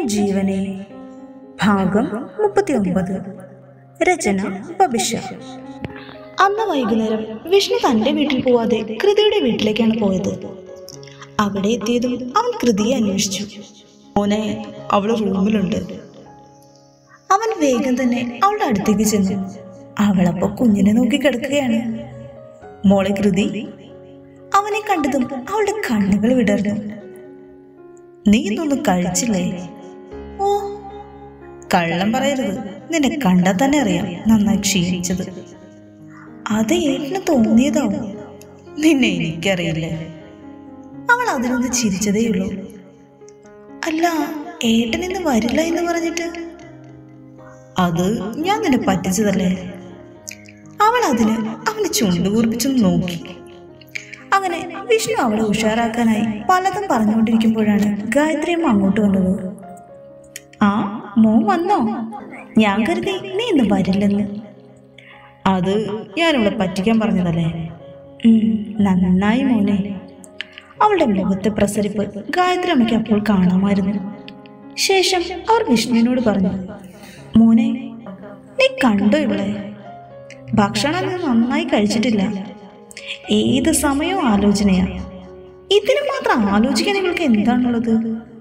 ജീവനെ ഭാഗം മുപ്പത്തിയൊമ്പത് രചന ബബിഷ അന്ന് വൈകുന്നേരം വിഷ്ണു തന്റെ വീട്ടിൽ പോവാതെ കൃതിയുടെ വീട്ടിലേക്കാണ് പോയത് അവിടെ എത്തിയതും അവൻ കൃതിയെ അന്വേഷിച്ചു മോനെ അവള് റൂമിലുണ്ട് അവൻ വേഗം തന്നെ അവളുടെ അടുത്തേക്ക് ചെന്നു അവളപ്പോ കുഞ്ഞിനെ നോക്കി കിടക്കുകയാണ് മോളെ കൃതി അവനെ കണ്ടതും അവളുടെ കണ്ണുകൾ വിടർന്നു നീ ഇതൊന്നും കഴിച്ചില്ലേ ഓ കള്ളം പറയരുത് നിന്നെ കണ്ടാൽ തന്നെ അറിയാം നന്നായി ക്ഷീണിച്ചത് അത് ഏട്ടന് തോന്നിയതാവും നിന്നെ എനിക്കറിയില്ലേ അവൾ അതിനൊന്ന് ചിരിച്ചതേയുള്ളൂ അല്ല ഏട്ടൻ ഇന്ന് വരില്ല എന്ന് പറഞ്ഞിട്ട് അത് ഞാൻ നിന്നെ പറ്റിച്ചതല്ലേ അവൾ അതിന് അവന് ചുണ്ടു കൂർപ്പിച്ചൊന്ന് നോക്കി അങ്ങനെ വിഷ്ണു അവളെ ഉഷാറാക്കാനായി പലതും പറഞ്ഞുകൊണ്ടിരിക്കുമ്പോഴാണ് ഗായത്രിയമ്മ അങ്ങോട്ട് വന്നത് ആ മോൻ വന്നോ ഞാൻ കരുതി നീ ഇന്ന് വരില്ലെന്ന് അത് ഞാനിവിടെ പറ്റിക്കാൻ പറഞ്ഞതല്ലേ ഉം, നന്നായി മോനെ അവളുടെ മുഖത്തെ പ്രസരിപ്പ് ഗായത്രി അമ്മയ്ക്ക് അപ്പോൾ കാണാമായിരുന്നു ശേഷം അവർ വിഷ്ണുവിനോട് പറഞ്ഞു മോനെ നീ കണ്ടോ ഇവിടെ ഭക്ഷണം നീ നന്നായി കഴിച്ചിട്ടില്ല ഏത് സമയവും ആലോചനയാ ഇതിന് മാത്രം ആലോചിക്കാൻ നിങ്ങൾക്ക് എന്താണുള്ളത്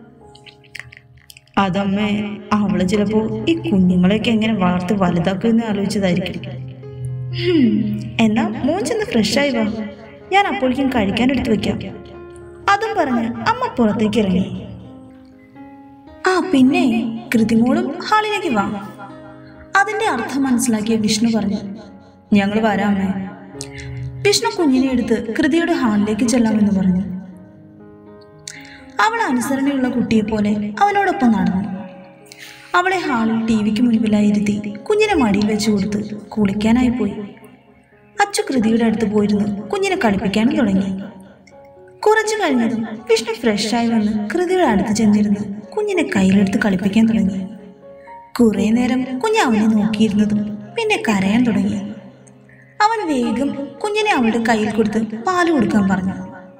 അതമ്മേ അവള് ചിലപ്പോ ഈ കുഞ്ഞുങ്ങളെയൊക്കെ എങ്ങനെ വളർത്തി വലുതാക്കുമെന്ന് ആലോചിച്ചതായിരിക്കും ഹും, എന്നാ മോൻ ചെന്ന് ഫ്രഷായി വാ ഞാൻ അപ്പോഴേക്കും കഴിക്കാൻ എടുത്തു വെക്കാം അതും പറഞ്ഞ് അമ്മ പുറത്തേക്ക് ഇറങ്ങി ആ പിന്നെ കൃതിമോളും ഹാളിലേക്ക് വാ അതിന്റെ അർത്ഥം മനസ്സിലാക്കിയ വിഷ്ണു പറഞ്ഞു ഞങ്ങൾ വരാമേ വിഷ്ണു കുഞ്ഞിനെ എടുത്ത് കൃതിയുടെ ഹാളിലേക്ക് ചെല്ലാമെന്ന് പറഞ്ഞു അവൾ അനുസരണയുള്ള കുട്ടിയെ പോലെ അവനോടൊപ്പം നടന്നു അവളെ ഹാളിൽ ടി വിക്ക് മുൻപിലായി ഇരുത്തി കുഞ്ഞിനെ മടിയിൽ വെച്ച് കൊടുത്ത് കുളിക്കാനായി പോയി അച്ചു കൃതിയുടെ അടുത്ത് പോയിരുന്ന് കുഞ്ഞിനെ കളിപ്പിക്കാനും തുടങ്ങി കുറച്ചു കഴിഞ്ഞതും വിഷ്ണു ഫ്രഷായി വന്ന് കൃതിയുടെ അടുത്ത് ചെന്നിരുന്ന് കുഞ്ഞിനെ കയ്യിലെടുത്ത് കളിപ്പിക്കാൻ തുടങ്ങി കുറെ നേരം കുഞ്ഞ് അവനെ നോക്കിയിരുന്നതും പിന്നെ കരയാൻ തുടങ്ങി അവൻ വേഗം കുഞ്ഞിനെ അവളുടെ കയ്യിൽ കൊടുത്ത് പാല് കൊടുക്കാൻ പറഞ്ഞു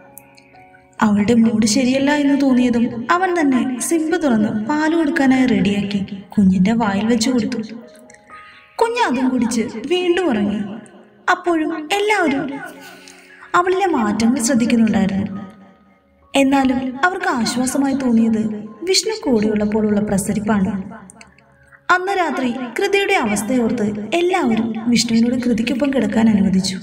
അവളുടെ മൂഡ് ശരിയല്ല എന്ന് തോന്നിയതും അവൻ തന്നെ സിമ്പ് തുറന്ന് പാല് കൊടുക്കാനായി റെഡിയാക്കി കുഞ്ഞിന്റെ വായിൽ വെച്ച് കൊടുത്തു കുഞ്ഞ് അതും കുടിച്ച് വീണ്ടും ഉറങ്ങി അപ്പോഴും എല്ലാവരും അവളിലെ മാറ്റങ്ങൾ ശ്രദ്ധിക്കുന്നുണ്ടായിരുന്നു എന്നാലും അവർക്ക് ആശ്വാസമായി തോന്നിയത് വിഷ്ണു കൂടെയുള്ളപ്പോഴുള്ള പ്രസരിപ്പാണ് അന്ന് രാത്രി കൃതിയുടെ അവസ്ഥയോർത്ത് എല്ലാവരും വിഷ്ണുവിനോട് കൃതിക്കൊപ്പം കിടക്കാൻ അനുവദിച്ചു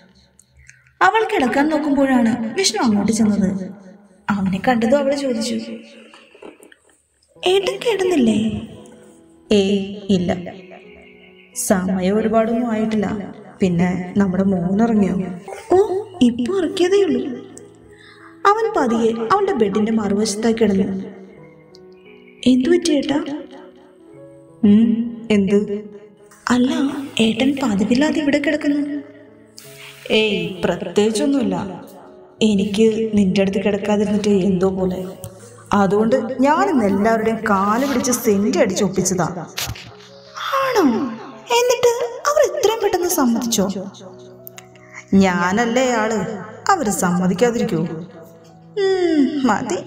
അവൾ കിടക്കാൻ നോക്കുമ്പോഴാണ് വിഷ്ണു അങ്ങോട്ട് ചെന്നത് അവനെ കണ്ടതും അവള് ചോദിച്ചു ഏട്ടൻ കേടുന്നില്ലേ ഏയ് ഇല്ല സമയം ഒരുപാടൊന്നും ആയിട്ടില്ല പിന്നെ നമ്മുടെ മോനിറങ്ങിയോ ഓ ഇപ്പൊ ഇറക്കിയതേ ഉള്ളൂ അവൻ പതിയെ അവളുടെ ബെഡിന്റെ മറുവശത്തായി കിടന്നു എന്തു പറ്റി ഏട്ടാ ഉം, എന്ത് അല്ല ഏട്ടൻ പതിവില്ലാതെ ഇവിടെ കിടക്കുന്നു ഏയ് പ്രത്യേകിച്ചൊന്നുമില്ല എനിക്ക് നിന്റെ അടുത്ത് കിടക്കാതിരുന്നിട്ട് എന്തോ പോലെ അതുകൊണ്ട് ഞാൻ ഇന്ന് എല്ലാവരുടെയും കാല് പിടിച്ച് സെന്റ് അടിച്ച് ഒപ്പിച്ചതാ ആണോ എന്നിട്ട് അവർ ഇത്രയും പെട്ടെന്ന് സമ്മതിച്ചോ ഞാനല്ലേ ആള് അവര് സമ്മതിക്കാതിരിക്കൂ ഉം, മതി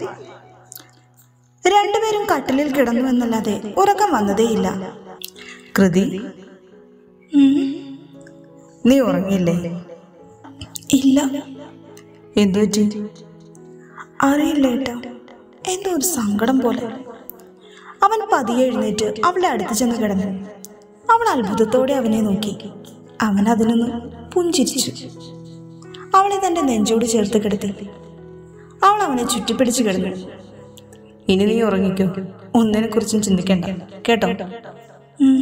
രണ്ടുപേരും കട്ടിലിൽ കിടന്നു എന്നല്ലാതെ ഉറക്കം വന്നതേയില്ല കൃതി ഉം, നീ ഉറങ്ങിയില്ലേ ഇല്ല എന്തു പറ്റി അറിയില്ല ഏട്ടാ എന്തോ ഒരു സങ്കടം പോലെ അവൻ പതിയെ എഴുന്നേറ്റ് അവളെ അടുത്ത് ചെന്ന് കിടന്നു അവൾ അത്ഭുതത്തോടെ അവനെ നോക്കി അവൻ അതിനൊന്ന് പുഞ്ചിരിച്ചു അവളെ തന്റെ നെഞ്ചോട് ചേർത്ത് കിടത്തി അവൾ അവനെ ചുറ്റിപ്പിടിച്ച് കിടന്നു ഇനി നീ ഉറങ്ങിക്കോ ഒന്നിനെ കുറിച്ചും ചിന്തിക്കണ്ട കേട്ടോ ഉം.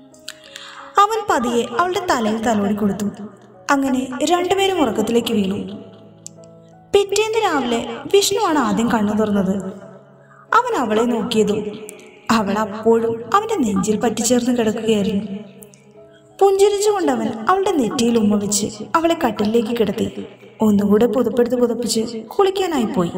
അവൻ പതിയെ അവളുടെ തലയിൽ തലോടി കൊടുത്തു അങ്ങനെ രണ്ടുപേരും ഉറക്കത്തിലേക്ക് വീണു പിറ്റേന്ന് രാവിലെ വിഷ്ണുവാണ് ആദ്യം കണ്ണു തുറന്നത് അവൻ അവളെ നോക്കിയതും അവൾ അപ്പോഴും അവന്റെ നെഞ്ചിൽ പറ്റിച്ചേർന്ന് കിടക്കുകയായിരുന്നു പുഞ്ചിരിച്ചുകൊണ്ട് അവൻ അവളുടെ നെറ്റിയിൽ ഉമ്മ വെച്ച് അവളെ കട്ടിലേക്ക് കിടത്തി ഒന്നുകൂടെ പുതപ്പെടുത്ത് പുതപ്പിച്ച് കുളിക്കാനായി പോയി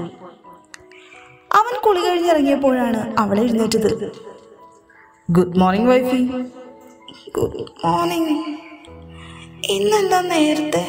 അവൻ കുളി കഴിഞ്ഞിറങ്ങിയപ്പോഴാണ് അവൾ എഴുന്നേറ്റത് good morning wifey good morning ഇന്നെന്താ നേരത്തെ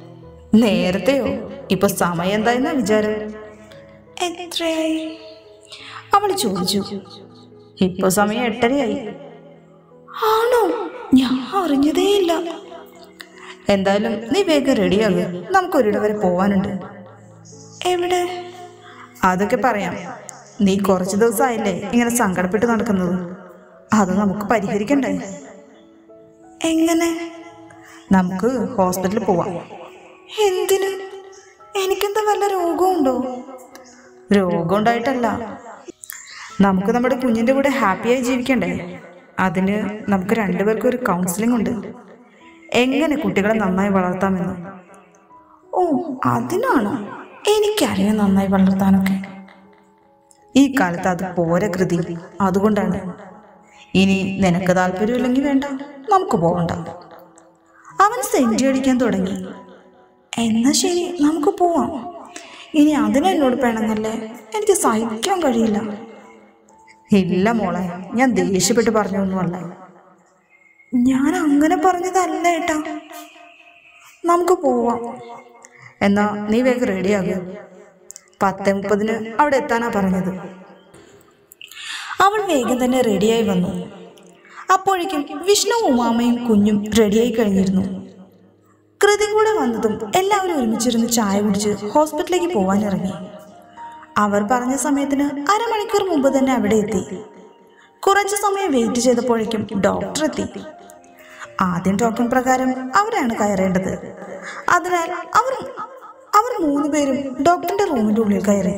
നേരത്തെയോ ഇപ്പൊ സമയം എന്തായെന്നാ വിചാരം എത്രയായി അവൾ ചോദിച്ചു ഇപ്പൊ സമയം എട്ടരയായി ആണോ ഞാൻ അറിഞ്ഞതേയില്ല എന്തായാലും നീ വേഗം റെഡിയാകുക നമുക്കൊരിടം വരെ പോവാനുണ്ട് എവിടെ അതൊക്കെ പറയാം നീ കുറച്ച് ദിവസമായില്ലേ ഇങ്ങനെ സങ്കടപ്പെട്ട് നടക്കുന്നത് അത് നമുക്ക് പരിഹരിക്കണ്ടേ എങ്ങനെ നമുക്ക് ഹോസ്പിറ്റലിൽ പോവാം എന്തിന് എനിക്കെന്താ വല്ല രോഗമുണ്ടോ രോഗം ഉണ്ടായിട്ടല്ല നമുക്ക് നമ്മുടെ കുഞ്ഞിൻ്റെ കൂടെ ഹാപ്പിയായി ജീവിക്കണ്ടേ അതിന് നമുക്ക് രണ്ടുപേർക്കും ഒരു കൗൺസിലിംഗ് ഉണ്ട് എങ്ങനെ കുട്ടികളെ നന്നായി വളർത്താമെന്ന് ഓ അതിനാണോ എനിക്കറിയാം നന്നായി വളർത്താനൊക്കെ ഈ കാലത്ത് അത് പോര കൃതി അതുകൊണ്ടാണ് ഇനി നിനക്ക് താല്പര്യമില്ലെങ്കിൽ വേണ്ട നമുക്ക് പോകണ്ട അവൻ സെഞ്ചി അടിക്കാൻ തുടങ്ങി എന്നാ ശരി നമുക്ക് പോവാം ഇനി അതിനെന്നോട് പിണങ്ങല്ലേ എനിക്ക് സഹിക്കാൻ കഴിയില്ല ഇല്ല മോളെ ഞാൻ ദേഷ്യപ്പെട്ട് പറഞ്ഞൊന്നുമല്ല ഞാൻ അങ്ങനെ പറഞ്ഞതല്ല ഏട്ടാ നമുക്ക് പോവാം എന്നാ നീ വേഗം റെഡിയാകുക പത്ത് മുപ്പതിന് അവിടെ എത്താനാ പറഞ്ഞത് അവൾ വേഗം തന്നെ റെഡിയായി വന്നു അപ്പോഴേക്കും വിഷ്ണു ഉമാമയും കുഞ്ഞും റെഡിയായി കഴിഞ്ഞിരുന്നു കൃതി കൂടെ വന്നതും എല്ലാവരും ഒരുമിച്ചിരുന്ന് ചായ കുടിച്ച് ഹോസ്പിറ്റലിലേക്ക് പോവാനിറങ്ങി അവർ പറഞ്ഞ സമയത്തിന് അരമണിക്കൂർ മുമ്പ് തന്നെ അവിടെ എത്തി കുറച്ചു സമയം വെയിറ്റ് ചെയ്തപ്പോഴേക്കും ഡോക്ടർ എത്തി ആദ്യം ടോക്കൺ പ്രകാരം അവരാണ് കയറേണ്ടത് അതിനാൽ അവർ അവർ മൂന്ന് പേരും ഡോക്ടറിന്റെ റൂമിന്റെ ഉള്ളിൽ കയറി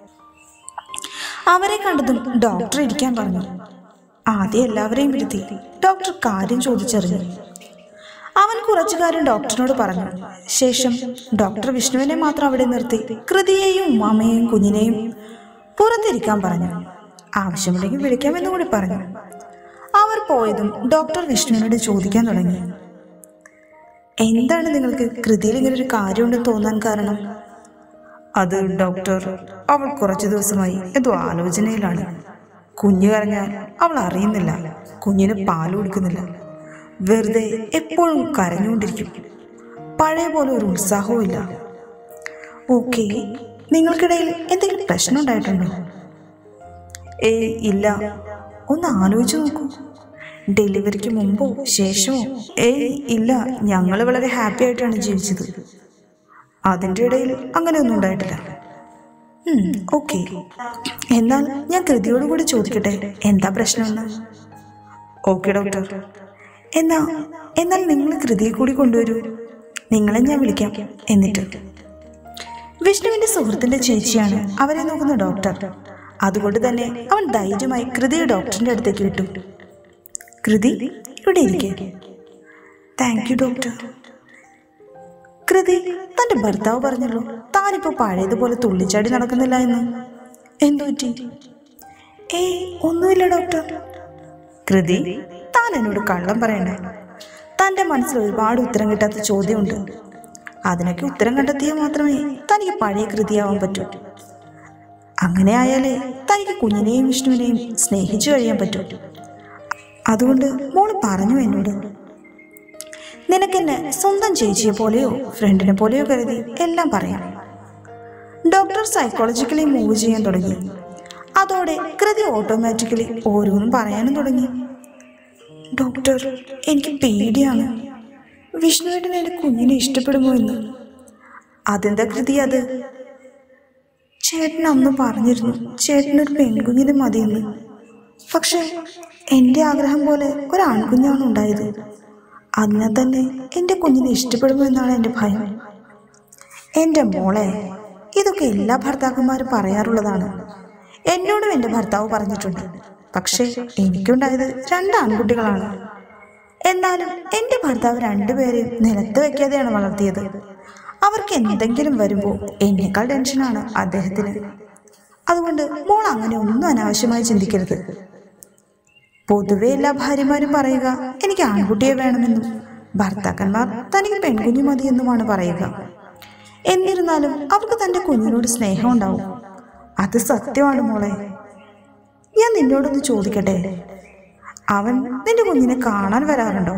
അവരെ കണ്ടതും ഡോക്ടർ ഇരിക്കാൻ പറഞ്ഞു ആദ്യം എല്ലാവരെയും ഇരുത്തി ഡോക്ടർ കാര്യം ചോദിച്ചറിഞ്ഞു അവൻ കുറച്ചു കാര്യം ഡോക്ടറിനോട് പറഞ്ഞു ശേഷം ഡോക്ടർ വിഷ്ണുവിനെ മാത്രം അവിടെ നിർത്തി കൃതിയെയും ഉമ്മാമയെയും കുഞ്ഞിനെയും പുറത്തിരിക്കാൻ പറഞ്ഞു ആവശ്യമുണ്ടെങ്കിൽ വിളിക്കാമെന്ന് കൂടി പറഞ്ഞു അവർ പോയതും ഡോക്ടർ വിഷ്ണുവിനോട് ചോദിക്കാൻ തുടങ്ങി എന്താണ് നിങ്ങൾക്ക് കൃതിയിൽ ഇങ്ങനെ ഒരു കാര്യമുണ്ടെന്ന് തോന്നാൻ കാരണം അത് ഡോക്ടർ അവൾ കുറച്ചു ദിവസമായി എന്തോ ആലോചനയിലാണ് കുഞ്ഞു കരഞ്ഞാൽ അവൾ അറിയുന്നില്ല കുഞ്ഞിന് പാൽ കൊടുക്കുന്നില്ല വെറുതെ എപ്പോഴും കരഞ്ഞുകൊണ്ടിരിക്കും പഴയ പോലെ ഒരു ഉത്സാഹവും ഇല്ല ഓക്കെ നിങ്ങൾക്കിടയിൽ എന്തെങ്കിലും പ്രശ്നം ഉണ്ടായിട്ടുണ്ടോ ഏയ് ഇല്ല ഒന്ന് ആലോചിച്ച് നോക്കൂ ഡെലിവറിക്ക് മുമ്പോ ശേഷമോ ഏയ് ഇല്ല ഞങ്ങൾ വളരെ ഹാപ്പി ആയിട്ടാണ് ജീവിച്ചത് അതിൻ്റെ ഇടയിൽ അങ്ങനെയൊന്നും ഉണ്ടായിട്ടില്ല ഓക്കെ എന്നാൽ ഞാൻ കൃതിയോട് കൂടി ചോദിക്കട്ടെ എന്താ പ്രശ്നമെന്ന് ഓക്കെ ഡോക്ടർ എന്നാ എന്നാൽ നിങ്ങൾ കൃതിയെ കൂടി കൊണ്ടുവരൂ നിങ്ങളെ ഞാൻ വിളിക്കാം എന്നിട്ട് വിഷ്ണുവിന്റെ സുഹൃത്തിന്റെ ചേച്ചിയാണ് അവരെ നോക്കുന്ന ഡോക്ടർ അതുകൊണ്ട് തന്നെ അവൻ ധൈര്യമായി കൃതിയെ ഡോക്ടറിന്റെ അടുത്തേക്ക് വിട്ടു കൃതി ഇവിടെ ഇരിക്കെ താങ്ക് യു ഡോക്ടർ കൃതി തന്റെ ഭർത്താവ് പറഞ്ഞല്ലോ താനിപ്പോ പഴയതുപോലെ തുള്ളിച്ചാടി നടക്കുന്നില്ല എന്ന് എന്തു പറ്റി ഏയ് ഒന്നുമില്ല ഡോക്ടർ കൃതി താൻ എന്നോട് കള്ളം പറയണ്ട തന്റെ മനസ്സിൽ ഒരുപാട് ഉത്തരം കിട്ടാത്ത ചോദ്യമുണ്ട് അതിനൊക്കെ ഉത്തരം കണ്ടെത്തിയാൽ മാത്രമേ തനിക്ക് പഴയ കൃതിയാവാൻ പറ്റൂ അങ്ങനെ ആയാലേ തനിക്ക് കുഞ്ഞിനെയും വിഷ്ണുവിനെയും സ്നേഹിച്ചു കഴിയാൻ പറ്റൂ അതുകൊണ്ട് മോള് പറഞ്ഞു എന്നോട് നിനക്കെന്നെ സ്വന്തം ചേച്ചിയെ പോലെയോ ഫ്രണ്ടിനെ പോലെയോ കരുതി എല്ലാം പറയാം ഡോക്ടർ സൈക്കോളജിക്കലി മൂവ് ചെയ്യാൻ തുടങ്ങി അതോടെ കൃതി ഓട്ടോമാറ്റിക്കലി ഓരോന്നും പറയാനും തുടങ്ങി ഡോക്ടർ എനിക്ക് പേടിയാണ് വിഷ്ണുവേട്ടൻ എൻ്റെ കുഞ്ഞിനെ ഇഷ്ടപ്പെടുമോ എന്ന് അതെന്താ കൃതി അത് ചേട്ടൻ അന്ന് പറഞ്ഞിരുന്നു ചേട്ടനൊരു പെൺകുഞ്ഞിനെ മതിയെന്ന് പക്ഷെ എൻ്റെ ആഗ്രഹം പോലെ ഒരു ആൺകുഞ്ഞാണ് ഉണ്ടായത് അതിനാൽ തന്നെ എൻ്റെ കുഞ്ഞിനെ ഇഷ്ടപ്പെടുമോ എന്നാണ് എൻ്റെ ഭയം എൻ്റെ മോളെ ഇതൊക്കെ എല്ലാ ഭർത്താക്കന്മാരും പറയാറുള്ളതാണ് എന്നോടും എൻ്റെ ഭർത്താവ് പറഞ്ഞിട്ടുണ്ട് പക്ഷേ എനിക്കുണ്ടായത് രണ്ട് ആൺകുട്ടികളാണ് എന്നാലും എൻ്റെ ഭർത്താവ് രണ്ടുപേരെയും നിലത്ത് വെക്കാതെയാണ് വളർത്തിയത് അവർക്ക് എന്തെങ്കിലും വരുമ്പോൾ എന്നേക്കാൾ ടെൻഷനാണ് അദ്ദേഹത്തിന് അതുകൊണ്ട് മോൾ അങ്ങനെ ഒന്നും അനാവശ്യമായി ചിന്തിക്കരുത് പൊതുവെ എല്ലാ ഭാര്യമാരും പറയുക എനിക്ക് ആൺകുട്ടിയെ വേണമെന്നും ഭർത്താക്കന്മാർ തനിക്ക് പെൺകുഞ്ഞു മതിയെന്നുമാണ് പറയുക എന്നിരുന്നാലും അവർക്ക് തന്റെ കുഞ്ഞിനോട് സ്നേഹം ഉണ്ടാവും അത് സത്യമാണ് മോളെ ഞാൻ നിന്നോടൊന്ന് ചോദിക്കട്ടെ അവൻ നിന്റെ കുഞ്ഞിനെ കാണാൻ വരാറുണ്ടോ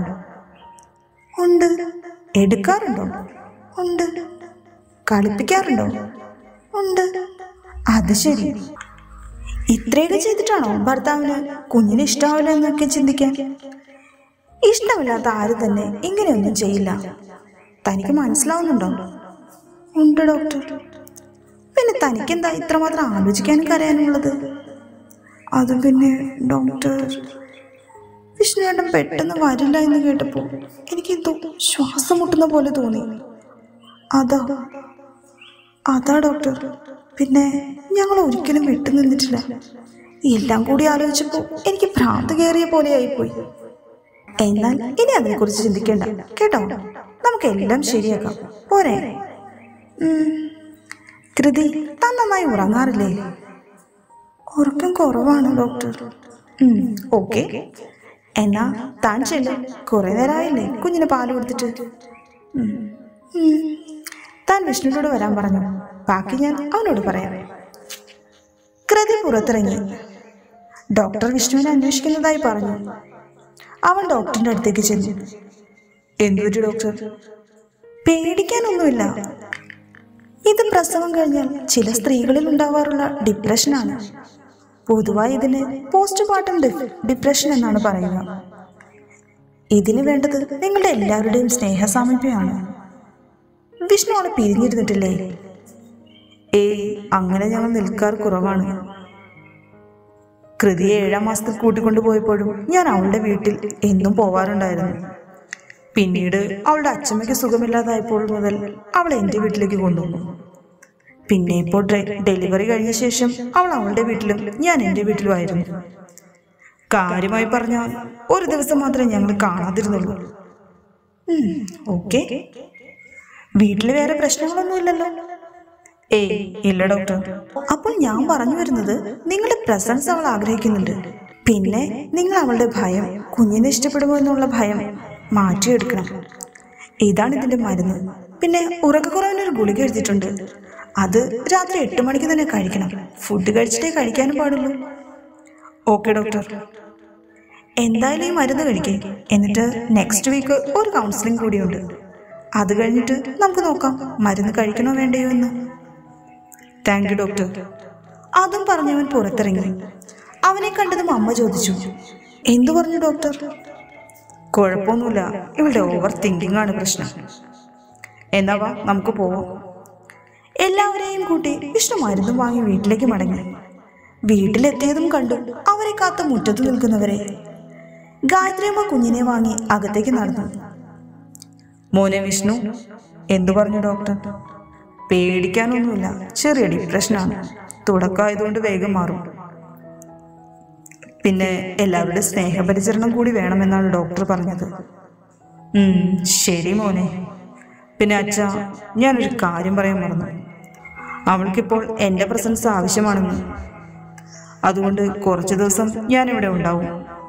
ഉണ്ട് എടുക്കാറുണ്ടോ ഉണ്ട് കളിപ്പിക്കാറുണ്ടോ ഉണ്ട് അത് ശരി ഇത്രയൊക്കെ ചെയ്തിട്ടാണോ ഭർത്താവിന് കുഞ്ഞിന് ഇഷ്ടാവില്ല എന്നൊക്കെ ചിന്തിക്കാൻ ഇഷ്ടമില്ലാത്ത ആരും തന്നെ ഇങ്ങനെയൊന്നും ചെയ്യില്ല തനിക്ക് മനസ്സിലാവുന്നുണ്ടോ ഉണ്ട് ഡോക്ടർ പിന്നെ തനിക്കെന്താ ഇത്രമാത്രം ആലോചിക്കാനും കരയാനുള്ളത് അതും പിന്നെ ഡോക്ടർ വിഷ്ണുവേട്ടൻ പെട്ടെന്ന് വരില്ല എന്ന് കേട്ടപ്പോൾ എനിക്ക് എന്തോ ശ്വാസം മുട്ടുന്ന പോലെ തോന്നി അതാ അതാ ഡോക്ടർ പിന്നെ ഞങ്ങൾ ഒരിക്കലും വിട്ടു നിന്നിട്ടില്ല എല്ലാം കൂടി ആലോചിച്ചപ്പോൾ എനിക്ക് ഭ്രാന്ത് കയറിയ പോലെ ആയിപ്പോയി എന്നാൽ ഇനി അതിനെക്കുറിച്ച് ചിന്തിക്കേണ്ട കേട്ടോ നമുക്ക് എല്ലാം ശരിയാക്കാം പോരെ ഉം. കൃതി താൻ നന്നായി ഉറങ്ങാറില്ലേ ഉറക്കം കുറവാണ് ഡോക്ടർ ഓക്കെ എന്നാ താൻ ചെല്ല് കുറെ നേരമായില്ലേ കുഞ്ഞിന് പാല് കൊടുത്തിട്ട് ഉം. ഉം. താൻ വിഷ്ണുവിനോട് വരാൻ പറഞ്ഞു ബാക്കി ഞാൻ അവനോട് പറയാം കൃതി പുറത്തിറങ്ങി ഡോക്ടർ വിഷ്ണുവിനെ അന്വേഷിക്കുന്നതായി പറഞ്ഞു അവൻ ഡോക്ടറിന്റെ അടുത്തേക്ക് ചെന്നു എന്തുപറ്റി ഡോക്ടർ പേടിക്കാനൊന്നുമില്ല ഇത് പ്രസവം കഴിഞ്ഞാൽ ചില സ്ത്രീകളിൽ ഉണ്ടാവാറുള്ള ഡിപ്രഷനാണ് പൊതുവായി ഇതിന് പോസ്റ്റ്മോർട്ടം ഡിപ്രഷൻ എന്നാണ് പറയുക ഇതിന് വേണ്ടത് നിങ്ങളുടെ എല്ലാവരുടെയും സ്നേഹസാമീപ്യമാണ് വിഷ്ണു അവിടെ പിരിഞ്ഞിരുന്നിട്ടില്ലേ ഏയ് അങ്ങനെ ഞങ്ങൾ നിൽക്കാർ കുറവാണ് കൃതിയെ ഏഴാം മാസത്തിൽ കൂട്ടിക്കൊണ്ടു പോയപ്പോഴും ഞാൻ അവളുടെ വീട്ടിൽ എന്നും പോവാറുണ്ടായിരുന്നു പിന്നീട് അവളുടെ അച്ഛമ്മയ്ക്ക് സുഖമില്ലാതായപ്പോൾ മുതൽ അവൾ എൻ്റെ വീട്ടിലേക്ക് കൊണ്ടുവന്നു പിന്നെ ഇപ്പോൾ ഡെ- ഡെലിവറി കഴിഞ്ഞ ശേഷം അവൾ അവളുടെ വീട്ടിലും ഞാൻ എൻ്റെ വീട്ടിലുമായിരുന്നു കാര്യമായി പറഞ്ഞാൽ ഒരു ദിവസം മാത്രമേ ഞങ്ങൾ കാണാതിരുന്നുള്ളൂ ഓക്കെ വീട്ടിൽ വേറെ പ്രശ്നങ്ങളൊന്നുമില്ലല്ലോ ഏയ് ഇല്ല ഡോക്ടർ അപ്പോൾ ഞാൻ പറഞ്ഞു വരുന്നത് നിങ്ങളുടെ പ്രസൻസ് അവൾ ആഗ്രഹിക്കുന്നുണ്ട് പിന്നെ നിങ്ങൾ അവളുടെ ഭയം കുഞ്ഞിനെ ഇഷ്ടപ്പെടുമോ എന്നുള്ള ഭയം മാറ്റിയെടുക്കണം ഇതാണ് ഇതിന്റെ മരുന്ന് പിന്നെ ഉറക്കക്കുറവിനൊരു ഗുളിക എഴുതിയിട്ടുണ്ട് അത് രാത്രി എട്ട് മണിക്ക് തന്നെ കഴിക്കണം ഫുഡ് കഴിച്ചിട്ടേ കഴിക്കാനും പാടുള്ളൂ ഓക്കെ ഡോക്ടർ എന്തായാലും ഈ മരുന്ന് കഴിക്കേ എന്നിട്ട് നെക്സ്റ്റ് വീക്ക് ഒരു കൗൺസിലിംഗ് കൂടിയുണ്ട് അത് കഴിഞ്ഞിട്ട് നമുക്ക് നോക്കാം മരുന്ന് കഴിക്കണോ വേണ്ടയോ എന്ന് താങ്ക് യു ഡോക്ടർ അതും പറഞ്ഞവൻ പുറത്തിറങ്ങി അവനെ കണ്ടതും അമ്മ ചോദിച്ചു എന്തു പറഞ്ഞു ഡോക്ടർ കുഴപ്പമൊന്നുമില്ല ഇവളുടെ ഓവർ തിങ്കിങ് ആണ് പ്രശ്നം എന്നാ വാ നമുക്ക് പോവാം എല്ലാവരെയും കൂട്ടി വിഷ്ണു മരുന്നും വാങ്ങി വീട്ടിലേക്ക് മടങ്ങി വീട്ടിലെത്തിയതും കണ്ടു അവരെ കാത്ത് മുറ്റത്ത് നിൽക്കുന്നവരെ ഗായത്രിയമ്മ കുഞ്ഞിനെ വാങ്ങി അകത്തേക്ക് നടന്നു മോനെ വിഷ്ണു എന്തു പറഞ്ഞു ഡോക്ടർ പേടിക്കാനൊന്നുമില്ല ചെറിയ ഡിപ്രഷനാണ് തുടക്കമായതുകൊണ്ട് വേഗം മാറും പിന്നെ എല്ലാവരുടെ സ്നേഹപരിചരണം കൂടി വേണമെന്നാണ് ഡോക്ടർ പറഞ്ഞത് ഉം, ശരി മോനെ പിന്നെ അച്ഛ ഞാനൊരു കാര്യം പറയാൻ മറന്നു അവൾക്കിപ്പോൾ എൻ്റെ പ്രസൻസ് ആവശ്യമാണെന്ന് അതുകൊണ്ട് കുറച്ച് ദിവസം ഞാനിവിടെ ഉണ്ടാവും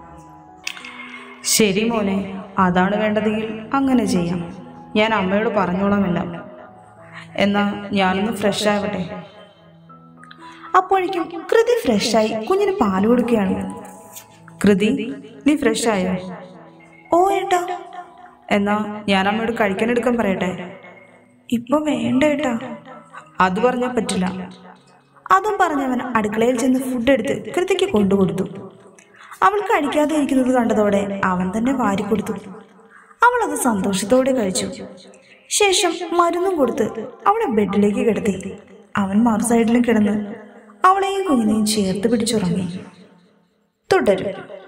ശരി മോനെ അതാണ് വേണ്ടതെങ്കിൽ അങ്ങനെ ചെയ്യാം ഞാൻ അമ്മയോട് പറഞ്ഞോളാമെല്ലാം എന്നാ ഞാനൊന്ന് ഫ്രഷ് ആവട്ടെ അപ്പോഴേക്കും കൃതി ഫ്രഷായി കുഞ്ഞിന് പാല് കൊടുക്കുകയാണ് കൃതി നീ ഫ്രഷ് ആയോ ഓ ഏട്ടാ എന്നാ ഞാൻ അമ്മയോട് കഴിക്കാൻ എടുക്കാൻ പറയട്ടെ ഇപ്പൊ വേണ്ട ഏട്ടാ അത് പറഞ്ഞാൽ പറ്റില്ല അതും പറഞ്ഞവൻ അടുക്കളയിൽ ചെന്ന് ഫുഡ് എടുത്ത് കൃതിക്ക് കൊണ്ടുകൊടുത്തു അവൾ കഴിക്കാതെ ഇരിക്കുന്നത് കണ്ടതോടെ അവൻ തന്നെ വാരിക്കൊടുത്തു അവൾ അത് സന്തോഷത്തോടെ കഴിച്ചു ശേഷം മരുന്നും കൊടുത്ത് അവളെ ബെഡിലേക്ക് കിടത്തി അവൻ മറു സൈഡിലും കിടന്ന് അവളെയും കുഞ്ഞിനെയും ചേർത്ത് പിടിച്ചുറങ്ങി തുടരും